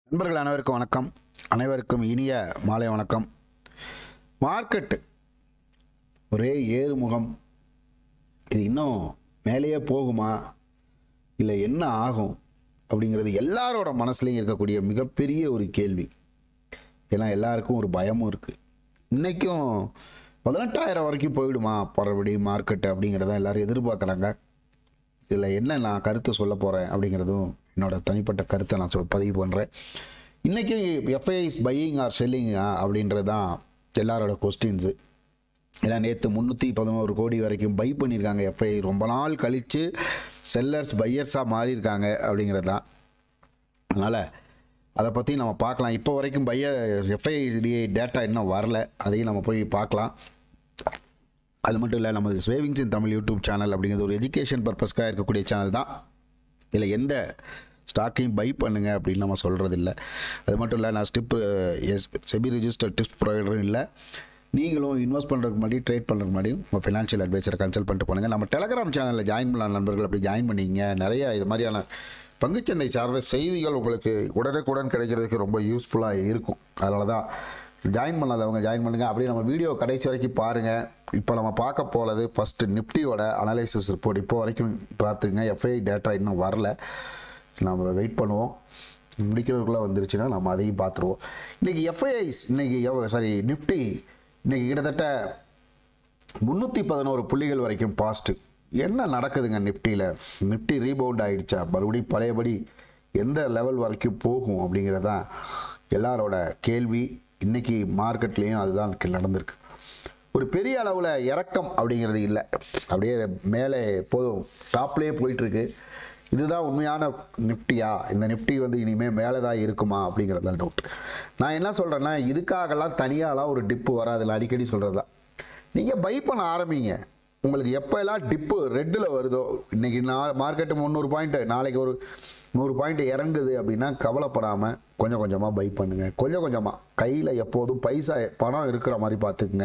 நண்பர்கள் அனைவருக்கும் வணக்கம் அனைவருக்கும் இனிய மாலை வணக்கம் மார்க்கெட்டு ஒரே ஏறுமுகம் இது இன்னும் மேலேயே போகுமா இல்லை என்ன ஆகும் அப்படிங்கிறது எல்லாரோட மனசுலையும் இருக்கக்கூடிய மிகப்பெரிய ஒரு கேள்வி ஏன்னா எல்லாருக்கும் ஒரு பயமும் இருக்குது இன்றைக்கும் பதினெட்டாயிரம் வரைக்கும் போயிடுமா மறுபடி மார்க்கெட்டு அப்படிங்கிறத எல்லாரும் எதிர்பார்க்குறாங்க இதில் என்ன நான் கருத்து சொல்ல போகிறேன் அப்படிங்கிறதும் என்னோட தனிப்பட்ட கருத்தை நான் சொல் பதிவு பண்ணுறேன் இன்றைக்கி எஃப்ஐஐஸ் பையிங் ஆர் செல்லிங்கா அப்படின்றது தான் எல்லாரோட கொஸ்டின்ஸு ஏன்னா நேற்று முந்நூற்றி பதினோரு கோடி வரைக்கும் பை பண்ணியிருக்காங்க எஃப்ஐ ரொம்ப நாள் கழித்து செல்லர்ஸ் பையர்ஸாக மாறியிருக்காங்க அப்படிங்கிறது தான் அதனால் அதை பற்றி நம்ம பார்க்கலாம் இப்போ வரைக்கும் பைய எஃப்ஐடிஐ டேட்டா இன்னும் வரல அதையும் நம்ம போய் பார்க்கலாம் அது மட்டும் இல்லை நமது savings in Tamil YouTube channel அப்படிங்கிறது ஒரு எஜுகேஷன் பர்பஸ்க்காக இருக்கக்கூடிய சேனல் தான் இதில் எந்த ஸ்டாக்கையும் பை பண்ணுங்க அப்படின்னு நம்ம சொல்கிறது இல்லை அது மட்டும் இல்லை நான் ஸ்டிப் எஸ் செபி ரிஜிஸ்டர் டிப்ஸ் ப்ரொவைடரும் இல்லை நீங்களும் இன்வெஸ்ட் பண்ணுறதுக்கு முன்னாடி ட்ரேட் பண்ணுறதுக்கு முன்னாடி உங்கள் ஃபினான்ஷியல் அட்வைசரை கன்சல்ட் பண்ணிட்டு போனுங்க நம்ம டெலகிராம் சேனலில் ஜாயின் பண்ணலாம் நண்பர்கள் அப்படி ஜாயின் பண்ணிங்க நிறைய இது மாதிரியான பங்குச்சந்தை சார்ந்த செய்திகள் உங்களுக்கு உடனுக்குடன் கிடைக்கிறதுக்கு ரொம்ப யூஸ்ஃபுல்லாக இருக்கும் அதனால தான் ஜாயின் பண்ணாதவங்க ஜாயின் பண்ணுங்கள் அப்படியே நம்ம வீடியோ கடைசி வரைக்கும் பாருங்கள் இப்போ நம்ம பார்க்க போகிறது ஃபஸ்ட்டு நிஃப்டியோட அனலைசிஸ் ரிப்போர்ட் இப்போ வரைக்கும் பார்த்துங்க எஃப்ஐ டேட்டா இன்னும் வரல நம்ம வெயிட் பண்ணுவோம் முடிக்கிறதுக்குள்ளே வந்துருச்சுன்னா நம்ம அதையும் பார்த்துருவோம் இன்றைக்கி எஃப்ஐஐஸ் இன்றைக்கி சாரி நிஃப்டி இன்றைக்கி கிட்டத்தட்ட முந்நூற்றி பதினோரு புள்ளிகள் வரைக்கும் பாஸ்ட்டு என்ன நடக்குதுங்க நிஃப்டியில் நிஃப்டி ரீபவுண்ட் ஆகிடுச்சா மறுபடியும் பழையபடி எந்த லெவல் வரைக்கும் போகும் அப்படிங்கிறதான் எல்லாரோட கேள்வி இன்றைக்கி மார்க்கெட்லேயும் அதுதான் நடந்திருக்கு ஒரு பெரிய அளவில் இறக்கம் அப்படிங்கிறது இல்லை அப்படியே மேலே போதும் டாப்லேயே போயிட்டுருக்கு இதுதான் உண்மையான நிஃப்டியா இந்த நிஃப்டி வந்து இனிமேல் மேலே தான் இருக்குமா அப்படிங்கிறது தான் டவுட் நான் என்ன சொல்கிறேன்னா இதுக்காகலாம் தனியாலாம் ஒரு டிப்பு வராதுல அடிக்கடி சொல்கிறது தான் நீங்கள் பை பண்ண ஆரம்பிங்க உங்களுக்கு எப்போல்லாம் டிப்பு ரெட்டில் வருதோ இன்றைக்கி நான் மார்க்கெட்டு முந்நூறு பாயிண்ட்டு நாளைக்கு ஒரு நூறு பாயிண்ட் இறங்குது அப்படின்னா கவலைப்படாமல் கொஞ்சம் கொஞ்சமாக பை பண்ணுங்கள் கொஞ்சம் கொஞ்சமாக கையில் எப்போதும் பைசா பணம் இருக்கிற மாதிரி பார்த்துக்குங்க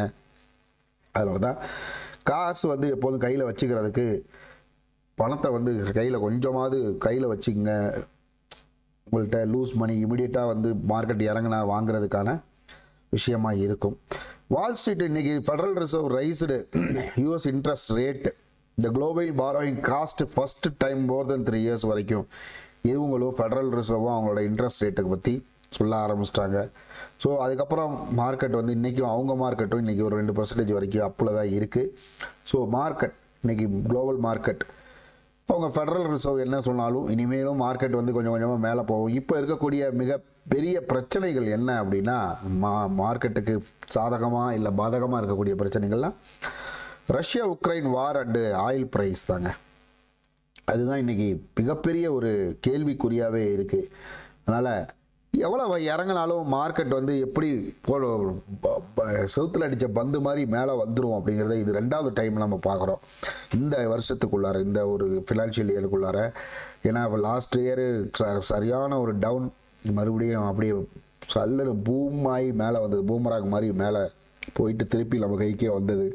அதனால தான் காசு வந்து எப்போதும் கையில் வச்சுக்கிறதுக்கு பணத்தை வந்து கையில் கொஞ்சமாவது கையில் வச்சுக்கங்க உங்கள்கிட்ட லூஸ் மணி இமிடியேட்டாக வந்து மார்க்கெட் இறங்கினா வாங்குறதுக்கான விஷயமா இருக்கும் வால் ஸ்ட்ரீட் இன்னைக்கு Federal Reserve raised US interest rate இந்த global borrowing cost first time more than three years வரைக்கும் இவங்களும் ஃபெடரல் ரிசர்வும் அவங்களோட இன்ட்ரெஸ்ட் ரேட்டுக்கு பற்றி சொல்ல ஆரம்பிச்சிட்டாங்க ஸோ அதுக்கப்புறம் மார்க்கெட் வந்து இன்றைக்கும் அவங்க மார்க்கெட்டும் இன்றைக்கி ஒரு ரெண்டு பர்சன்டேஜ் வரைக்கும் அப்பில் தான் இருக்குது ஸோ மார்க்கெட் இன்றைக்கி குளோபல் மார்க்கெட் அவங்க ஃபெடரல் ரிசர்வ் என்ன சொன்னாலும் இனிமேலும் மார்க்கெட் வந்து கொஞ்சம் கொஞ்சமாக மேலே போகும் இப்போ இருக்கக்கூடிய மிக பெரிய பிரச்சனைகள் என்ன அப்படின்னா மா மார்க்கெட்டுக்கு சாதகமாக இல்லை பாதகமாக இருக்கக்கூடிய பிரச்சனைகள்லாம் Russia Ukraine war and oil price தாங்க அதுதான் இன்றைக்கி மிகப்பெரிய ஒரு கேள்விக்குறியாகவே இருக்குது அதனால் எவ்வளோ இறங்கினாலும் மார்க்கெட் வந்து எப்படி போ செவுத்தில் அடித்த பந்து மாதிரி மேலே வந்துடும் அப்படிங்கிறத இது ரெண்டாவது டைம் நம்ம பார்க்குறோம் இந்த வருஷத்துக்குள்ளார இந்த ஒரு ஃபினான்ஷியல் இயருக்குள்ளார ஏன்னா லாஸ்ட் இயரு சரியான ஒரு டவுன் மறுபடியும் அப்படியே சல்லுன்னு பூம் ஆகி மேலே வந்தது பூமராக் மாதிரி மேலே போயிட்டு திருப்பி நம்ம கைக்கே வந்தது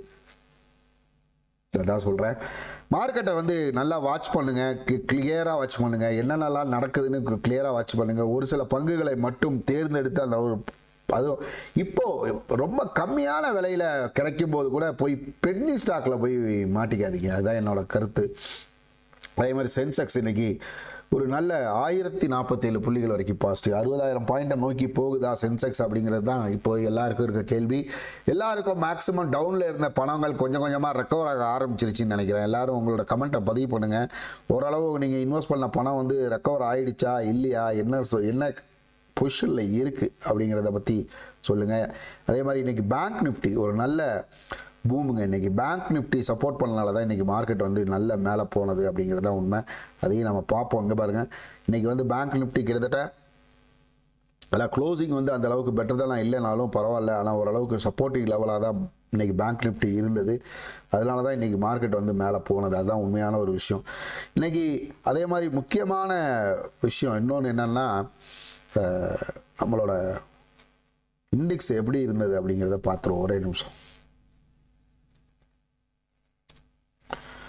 அதான் சொல்கிறேன் மார்க்கெட்டை வந்து நல்லா வாட்ச் பண்ணுங்கள் கிளியராக வாட்ச் பண்ணுங்கள் என்னென்னலாம் நடக்குதுன்னு கிளியராக வாட்ச் பண்ணுங்கள் ஒரு சில பங்குகளை மட்டும் தேர்ந்தெடுத்து அந்த ஒரு அதுவும் இப்போது ரொம்ப கம்மியான விலையில் கிடைக்கும் போது கூட போய் பெட்னி ஸ்டாக்கில் போய் மாட்டிக்காதீங்க அதுதான் என்னோட கருத்து அதே மாதிரி சென்செக்ஸ் இன்னைக்கு ஒரு நல்ல ஆயிரத்தி நாற்பத்தேழு புள்ளிகள் வரைக்கும் பாசிட்டிவ் அறுபதாயிரம் பாயிண்ட்டை நோக்கி போகுதா சென்செக்ஸ் அப்படிங்கிறது தான் இப்போ எல்லாருக்கும் இருக்க கேள்வி எல்லாருக்கும் மேக்ஸிமம் டவுனில் இருந்த பணங்கள் கொஞ்சம் கொஞ்சமாக ரெக்கவர் ஆக ஆரம்பிச்சிருச்சுன்னு நினைக்கிறேன் எல்லாரும் உங்களோட கமெண்ட்டை பதிவு பண்ணுங்கள் ஓரளவு நீங்கள் இன்வெஸ்ட் பண்ண பணம் வந்து ரெக்கவர் ஆகிடுச்சா இல்லையா என்ன சொ என்ன பொசிஷனில் இருக்குது அப்படிங்கிறத பற்றி சொல்லுங்கள் அதே மாதிரி இன்றைக்கி பேங்க் நிஃப்டி ஒரு நல்ல பூமுங்க இன்றைக்கி பேங்க் நிஃப்டி சப்போர்ட் பண்ணனால தான் இன்றைக்கி மார்க்கெட் வந்து நல்ல மேலே போனது அப்படிங்கிறது தான் உண்மை அதையும் நம்ம பார்ப்போம் இங்கே பாருங்கள் இன்றைக்கி வந்து பேங்க் நிஃப்டி கிட்டத்தட்ட அதான் க்ளோசிங் வந்து அந்த அளவுக்கு பெட்டர் தான் இல்லைனாலும் பரவாயில்ல ஆனால் ஓரளவுக்கு சப்போர்ட்டிவ் லெவலாக தான் இன்றைக்கி பேங்க் நிஃப்டி இருந்தது அதனால தான் இன்றைக்கி மார்க்கெட் வந்து மேலே போனது அதுதான் உண்மையான ஒரு விஷயம் இன்றைக்கி அதே மாதிரி முக்கியமான விஷயம் இன்னொன்று என்னென்னா நம்மளோட இண்டெக்ஸ் எப்படி இருந்தது அப்படிங்கிறத பார்த்துருவோம் ஒரே நிமிஷம்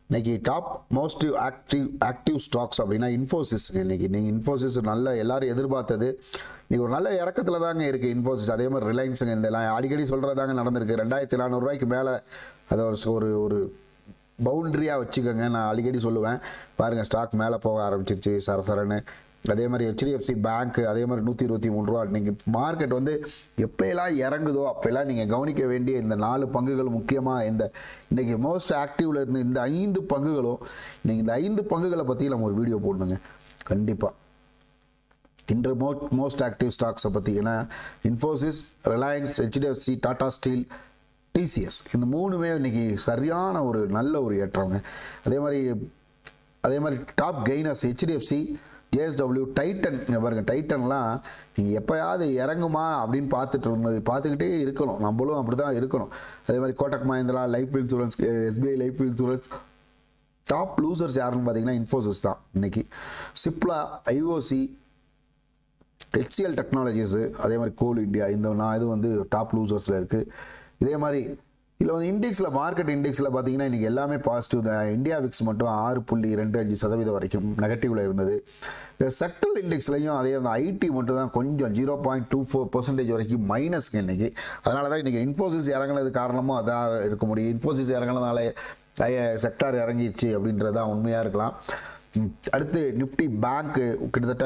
இன்னைக்கு top most active active stocks அப்படின்னா இன்ஃபோசிஸ் இன்னைக்கு நீங்கள் இன்ஃபோசிஸ் நல்ல எல்லாரும் எதிர்பார்த்தது இன்னைக்கு ஒரு நல்ல இறக்கத்தில் தாங்க இருக்குது இன்ஃபோசிஸ் அதே மாதிரி ரிலையன்ஸுங்க இந்த எல்லாம் அடிக்கடி சொல்கிறது தாங்க நடந்திருக்கு ரெண்டாயிரத்தி நானூறுரூவாய்க்கு மேலே அதை ஒரு ஒரு ஒரு பவுண்ட்ரியாக வச்சுக்கோங்க நான் அடிக்கடி சொல்லுவேன் பாருங்கள் ஸ்டாக் மேலே போக ஆரம்பிச்சிருச்சு சரசரன்னு அதே மாதிரி ஹெச்டிஎஃப்சி பேங்க் அதே மாதிரி நூற்றி இருபத்தி மூணு ரூபா நீங்கள் மார்க்கெட் வந்து எப்போயெல்லாம் இறங்குதோ அப்போல்லாம் நீங்கள் கவனிக்க வேண்டிய இந்த நாலு பங்குகள் முக்கியமாக இந்த இன்றைக்கி மோஸ்ட் ஆக்டிவில் இருந்து இந்த ஐந்து பங்குகளும் நீங்கள் இந்த ஐந்து பங்குகளை பற்றி நம்ம ஒரு வீடியோ போடணுங்க கண்டிப்பாக இன்று மோ மோஸ்ட் ஆக்டிவ் ஸ்டாக்ஸை பற்றி ஏன்னா Infosys Reliance HDFC Tata steel TCS இந்த மூணுமே இன்னைக்கு சரியான ஒரு நல்ல ஒரு ஏற்றவங்க அதே மாதிரி அதே மாதிரி top gainers HDFC JSW Titan இங்க பாருங்க டைட்டன்லாம் நீங்கள் எப்போயாவது இறங்குமா அப்படின்னு பார்த்துட்டு இருந்தது பார்த்துக்கிட்டே இருக்கணும் நம்மளும் அப்படி தான் இருக்கணும் அதே மாதிரி Kotak Mahindra life insurance SBI life insurance top losers யாருன்னு பார்த்தீங்கன்னா இன்ஃபோசிஸ் தான் இன்னைக்கு சிப்லா ஐஓசி ஹெச்சிஎல் டெக்னாலஜிஸு அதே மாதிரி கோல் இந்தியா இந்த நான் இது வந்து டாப் லூசர்ஸில் இருக்குது இதே மாதிரி இதில் வந்து இண்டெக்ஸில் மார்க்கெட் இண்டெக்ஸில் பார்த்தீங்கன்னா இன்றைக்கி எல்லாமே பாசிட்டிவ் தான் இந்தியா விக்ஸ் மட்டும் ஆறு புள்ளி ரெண்டு அஞ்சு சதவீதம் வரைக்கும் நெகட்டிவில் இருந்தது செக்டல் இண்டெக்ஸ்லையும் அதே வந்து ஐடி மட்டும் தான் கொஞ்சம் zero point two four percentage வரைக்கும் மைனஸ்க்கு இன்றைக்கி அதனால தான் இன்றைக்கி இன்ஃபோசிஸ் இறங்குனது காரணமும் அதான் இருக்க முடியும் இன்ஃபோசிஸ் இறங்குனதுனால செக்டார் இறங்கிடுச்சு அப்படின்றது தான் உண்மையாக இருக்கலாம் ம், அடுத்து நிஃப்டி பேங்க்கு கிட்டத்தட்ட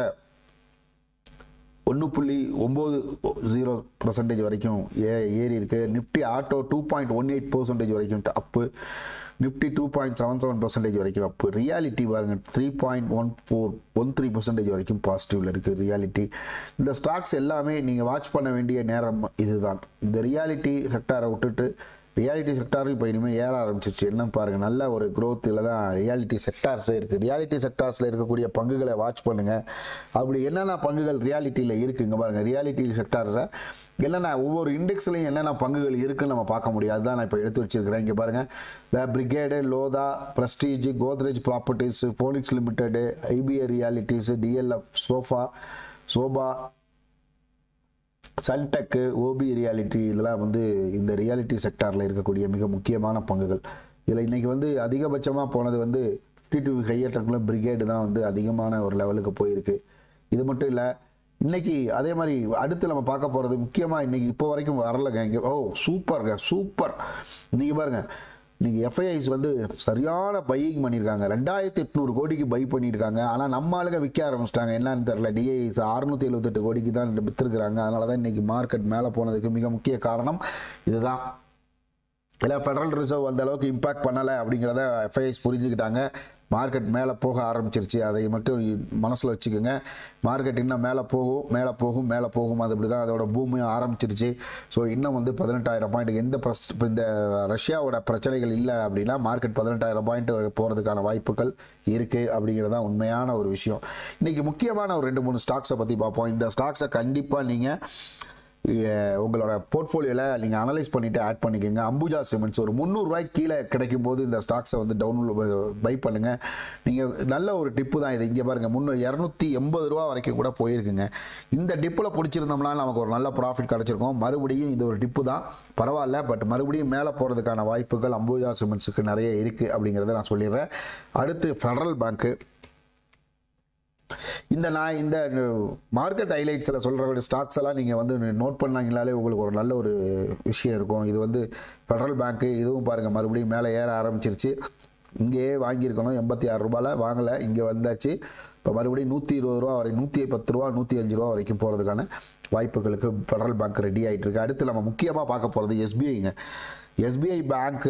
ஒன்று புள்ளி ஒம்பது ஜீரோ பர்சன்டேஜ் வரைக்கும் ஏ ஏறி இருக்கு Nifty auto two point one eight percentage வரைக்கும் up Nifty two point seven seven percentage வரைக்கும் அப்பு ரியாலிட்டி பாருங்க three point one four one three percentage வரைக்கும் பாசிட்டிவில் இருக்குது ரியாலிட்டி இந்த ஸ்டாக்ஸ் எல்லாமே நீங்கள் வாட்ச் பண்ண வேண்டிய நேரம் இதுதான் இந்த ரியாலிட்டி செக்டாரை விட்டுட்டு ரியாலிட்டி செக்டாரும் இப்போ இனிமேல் ஏற ஆரம்பிச்சிச்சு என்னன்னு பாருங்கள் நல்ல ஒரு growth-ல தான் ரியாலிட்டி செக்டார்ஸே இருக்குது ரியாலிட்டி செக்டார்ஸில் இருக்கக்கூடிய பங்குகளை வாட்ச் பண்ணுங்கள் அப்படி என்னென்ன பங்குகள் ரியாலிட்டியில் இருக்குங்க பாருங்கள் ரியாலிட்டி செக்டாரில் என்னென்ன ஒவ்வொரு இண்டெக்ஸ்லையும் என்னென்ன பங்குகள் இருக்குன்னு நம்ம பார்க்க முடியாது தான் நான் இப்போ எடுத்து வச்சிருக்கிறேன் இங்கே பாருங்கள் the Brigade Lodha Prestige Godrej properties Phoenix limited IBA realties DLF Sobha Sobha Sunteck OB realty இதெல்லாம் வந்து இந்த ரியாலிட்டி செக்டாரில் இருக்கக்கூடிய மிக முக்கியமான பங்குகள் இதில் இன்றைக்கி வந்து அதிகபட்சமாக போனது வந்து ஃபிஃப்டி டூ ஹையர்டர்க்குள்ள பிரிகேடு தான் வந்து அதிகமான ஒரு லெவலுக்கு போயிருக்கு இது மட்டும் இல்லை இன்னைக்கு அதே மாதிரி அடுத்து நம்ம பார்க்க போகிறது முக்கியமாக இன்னைக்கு இப்போ வரைக்கும் வரலங்க இங்கே ஓ சூப்பர்ங்க சூப்பர் இன்னைக்கு பாருங்க இன்னைக்கு எஃப்ஐஐஸ் வந்து சரியான பையிங் பண்ணியிருக்காங்க ரெண்டாயிரத்தி எட்நூறு கோடிக்கு பை பண்ணியிருக்காங்க ஆனால் நம்ம ஆளுங்க விற்க ஆரம்பிச்சிட்டாங்க என்னன்னு தெரில டிஐஸ் அறுநூத்தி எழுபத்தெட்டு கோடிக்கு தான் விற்றுருக்குறாங்க அதனால தான் இன்னைக்கு மார்க்கெட் மேலே போனதுக்கு மிக முக்கிய காரணம் இதுதான் இல்லை ஃபெடரல் ரிசர்வ் அந்த அளவுக்கு இம்பாக்ட் பண்ணலை அப்படிங்கிறத எஃப்ஐஎஸ் புரிஞ்சுக்கிட்டாங்க மார்க்கெட் மேலே போக ஆரம்பிச்சிருச்சு அதை மட்டும் மனசில் வச்சுக்கோங்க மார்க்கெட் இன்னும் மேலே போகும் மேலே போகும் மேலே போகும் அது இப்படி தான் அதோட பூமியும் ஆரம்பிச்சிருச்சு ஸோ இன்னும் வந்து பதினெட்டாயிரம் பாயிண்ட் எந்த பிரஸ் இப்போ இந்த ரஷ்யாவோட பிரச்சனைகள் இல்லை அப்படின்னா மார்க்கெட் பதினெட்டாயிரம் பாயிண்ட் போகிறதுக்கான வாய்ப்புகள் இருக்குது அப்படிங்கிறது தான் உண்மையான ஒரு விஷயம் இன்றைக்கி முக்கியமான ஒரு ரெண்டு மூணு ஸ்டாக்ஸை பற்றி பார்ப்போம் இந்த ஸ்டாக்ஸை கண்டிப்பாக நீங்கள் ஏ- உங்களோட போர்ட்ஃபோலியோவில் நீங்கள் அனலைஸ் பண்ணிவிட்டு ஆட் பண்ணிக்கோங்க அம்புஜா சிமெண்ட்ஸ் ஒரு முந்நூறுரூவாய்க்கு கீழே கிடைக்கும் போது இந்த ஸ்டாக்ஸை வந்து டவுன்லோட் பை பண்ணுங்கள் நீங்கள் நல்ல ஒரு டிப்பு தான் இது இங்கே பாருங்கள் முன்னூ இரநூத்தி எண்பது ரூபா வரைக்கும் கூட போயிருக்குங்க இந்த டிப்பில் பிடிச்சிருந்தோம்னா நமக்கு ஒரு நல்ல ப்ராஃபிட் கிடச்சிருக்கும் மறுபடியும் இது ஒரு டிப்பு தான் பரவாயில்ல பட் மறுபடியும் மேலே போகிறதுக்கான வாய்ப்புகள் அம்புஜா சிமெண்ட்ஸுக்கு நிறைய இருக்குது அப்படிங்கிறத நான் சொல்லிடுறேன் அடுத்து ஃபெடரல் பேங்க்கு இந்த நான் இந்த மார்க்கெட் ஹைலைட்ஸில் சொல்கிற ஸ்டாக்ஸ் எல்லாம் நீங்கள் வந்து நோட் பண்ணாங்கனாலே உங்களுக்கு ஒரு நல்ல ஒரு விஷயம் இருக்கும் இது வந்து ஃபெடரல் பேங்க்கு இதுவும் பாருங்கள் மறுபடியும் மேலே ஏற ஆரம்பிச்சிருச்சு இங்கேயே வாங்கியிருக்கணும் எண்பத்தி ஆறு ரூபாயில் வாங்கலை இங்கே வந்தாச்சு இப்போ மறுபடியும் நூற்றி இருபது ரூபா வரை நூற்றி பத்து ரூபா நூற்றி அஞ்சு ரூபா வரைக்கும் போகிறதுக்கான வாய்ப்புகளுக்கு ஃபெடரல் பேங்க் ரெடி ஆகிட்டு இருக்கு அடுத்து நம்ம முக்கியமாக பார்க்க போகிறது எஸ்பிஐங்க எஸ்பிஐ பேங்க்கு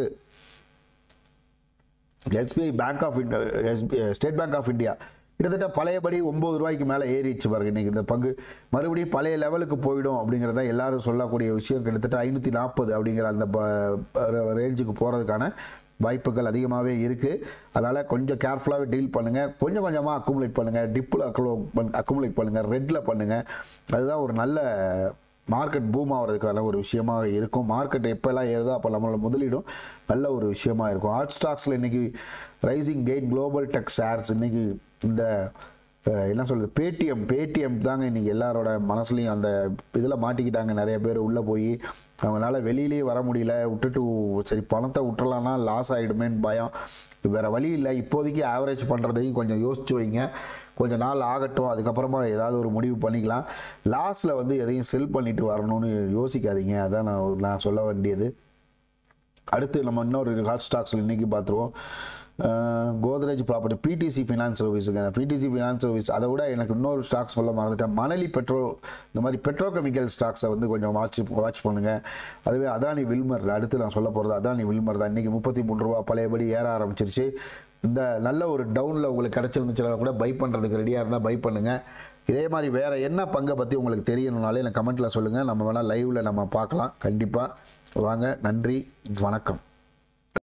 SBI bank of India State Bank of India கிட்டத்தட்ட பழையபடி ஒம்பது ரூபாய்க்கு மேலே ஏறிடுச்சு பாருங்க இன்னைக்கு இந்த பங்கு மறுபடியும் பழைய லெவலுக்கு போயிடும் அப்படிங்கிறத எல்லாரும் சொல்லக்கூடிய விஷயம் கிட்டத்தட்ட ஐநூற்றி நாற்பது அப்படிங்கிற அந்த ரேஞ்சுக்கு போகிறதுக்கான வாய்ப்புகள் அதிகமாகவே இருக்குது அதனால் கொஞ்சம் கேர்ஃபுல்லாகவே டீல் பண்ணுங்கள் கொஞ்சம் கொஞ்சமாக அக்குமுலேட் பண்ணுங்கள் டிப்பில் அக்குலோ அக்குமுலேட் பண்ணுங்கள் ரெட்டில் பண்ணுங்கள் அதுதான் ஒரு நல்ல மார்க்கெட் பூம் ஆகிறதுக்கான ஒரு விஷயமாக இருக்கும் மார்க்கெட் எப்போல்லாம் ஏறுதோ அப்போ நம்மளோட முதலீடும் நல்ல ஒரு விஷயமா இருக்கும் ஹாட் ஸ்டாக்ஸில் இன்றைக்கி rising gain global tech shares இன்றைக்கி இந்த அஹ், என்ன சொல்கிறது பேடிஎம் பேடிஎம் தாங்க இன்றைக்கி எல்லாரோட மனசுலையும் அந்த இதில் மாட்டிக்கிட்டாங்க நிறைய பேர் உள்ளே போய் அவங்களால வெளியிலேயே வர முடியல விட்டுட்டு சரி பணத்தை விட்டுறலான்னா லாஸ் ஆகிடுமேன்னு பயம் வேறு வழி இல்லை இப்போதைக்கு ஆவரேஜ் பண்ணுறதையும் கொஞ்சம் யோசிச்சு வைங்க கொஞ்சம் நாள் ஆகட்டும் அதுக்கப்புறமா ஏதாவது ஒரு முடிவு பண்ணிக்கலாம் லாஸில் வந்து எதையும் செல் பண்ணிட்டு வரணும்னு யோசிக்காதீங்க அதான் நான் நான் சொல்ல வேண்டியது அடுத்து நம்ம இன்னொரு ஹாட் ஸ்டாக்ஸில் இன்றைக்கி பார்த்துருவோம் அஹ், கோத்ரேஜ் ப்ராப்பர்ட்டி பிடிசி ஃபினான்ஸ் சர்வீஸுங்க பிடிசி ஃபினான்ஸ் சர்வீஸ் அதை விட எனக்கு இன்னொரு ஸ்டாக்ஸ் சொல்ல மறந்துட்டேன் மணலி பெட்ரோ இந்த மாதிரி பெட்ரோகெமிக்கல் ஸ்டாக்ஸை வந்து கொஞ்சம் வாட்ச் வாட்ச் பண்ணுங்கள் அதுவே அதானி வில்மர் அடுத்து நான் சொல்ல போகிறது அதானி வில்மர் தான் இன்றைக்கி முப்பத்தி மூணு ரூபா பழையபடி ஏற ஆரம்பிச்சிருச்சு இந்த நல்ல ஒரு டவுனில் உங்களுக்கு கிடச்சிருந்துச்சுன்னா கூட பை பண்ணுறதுக்கு ரெடியாக இருந்தால் பை பண்ணுங்கள் இதே மாதிரி வேறு என்ன பங்கை பற்றி உங்களுக்கு தெரியணுனாலே எனக்கு கமெண்ட்டில் சொல்லுங்கள் நம்ம வேணால் லைவில் நம்ம பார்க்கலாம் கண்டிப்பாக வாங்க நன்றி வணக்கம்